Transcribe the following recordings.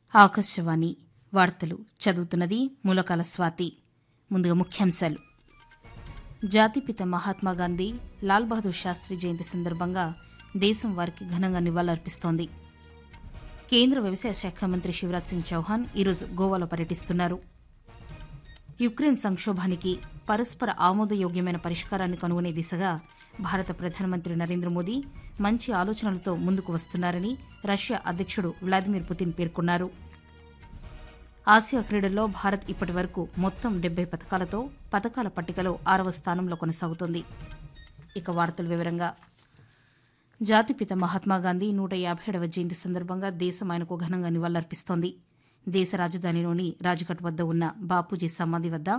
ఆకాశవాణి వార్తలు చదువుతున్నది మూలకాల స్వాతి ముందుగా ముఖ్యాంశాలు జాతిపిత మహాత్మాగాంధీ లాల్ బహదూర్ శాస్త్రి జయంతి సందర్భంగా దేశం వారికి ఘనంగా నివాళులర్పిస్తోంది కేంద్ర వ్యవసాయ శాఖ మంత్రి శివరాజ్ సింగ్ చౌహాన్ ఈరోజు గోవాలో పర్యటిస్తున్నారు యుక్రెయిన్ సంక్షోభానికి పరస్పర ఆమోదయోగ్యమైన పరిష్కారాన్ని కనుగొనే దిశగా భారత ప్రధానమంత్రి నరేంద్ర మోదీ మంచి ఆలోచనలతో ముందుకు వస్తున్నారని రష్యా అధ్యక్షుడు వ్లాదిమిర్ పుతిన్ పేర్కొన్నారు ఆసియా క్రీడల్లో భారత్ ఇప్పటి వరకు మొత్తం డెబ్బై పథకాలతో పథకాల పట్టికలో ఆరవ స్థానంలో కొనసాగుతోంది ఇక వార్తల వివరంగా జాతిపిత మహాత్మాగాంధీ నూట యాభై ఏడవ జయంతి సందర్భంగా దేశం ఆయనకు ఘనంగా నివాళులర్పిస్తోంది దేశ రాజధానిలోని రాజ్ఘాట్ వద్ద ఉన్న బాపూజీ సమాధి వద్ద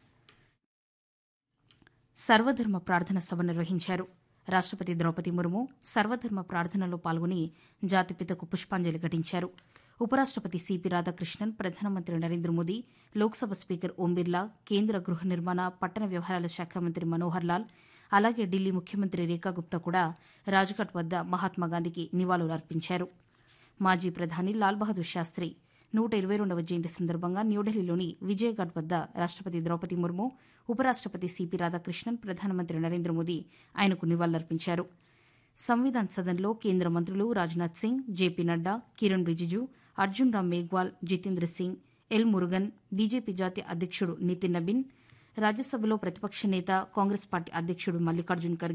సర్వధర్మ ప్రార్థన సభ నిర్వహించారు రాష్టపతి ద్రౌపది ముర్ము సర్వధర్మ ప్రార్థనలో పాల్గొని జాతిపితకు పుష్పాంజలి ఘటించారు ఉపరాష్టపతి సిపి రాధాకృష్ణన్ ప్రధానమంత్రి నరేంద్ర మోదీ లోక్సభ స్పీకర్ ఓం బిర్లా కేంద్ర గృహ నిర్మాణ పట్టణ వ్యవహారాల శాఖ మంత్రి మనోహర్ లాల్ అలాగే ఢిల్లీ ముఖ్యమంత్రి రేఖా గుప్తా కూడా రాజ్ఘాట్ వద్ద మహాత్మాగాంధీకి నివాళులర్పించారు మాజీ ప్రధాని లాల్ బహదూర్ శాస్త్రి నూట ఇరవై రెండవ జయంతి సందర్భంగా న్యూఢిల్లీలోని విజయఘాట్ వద్ద రాష్టపతి ద్రౌపది ముర్ము ఉపరాష్టపతి సిపి రాధాకృష్ణన్ ప్రధానమంత్రి నరేంద్ర మోదీ ఆయనకు నివాళులర్పించారు సంవిధాన్ సదన్లో కేంద్ర మంత్రులు Rajnath Singh JP Nadda Kiran Rijiju Arjun Ram Meghwal Jitendra Singh L Murugan BJP జాతీయ అధ్యక్షుడు నితిన్ నబిన్ రాజ్యసభలో ప్రతిపక్ష నేత కాంగ్రెస్ పార్టీ అధ్యక్షుడు మల్లికార్జున్ ఖర్గే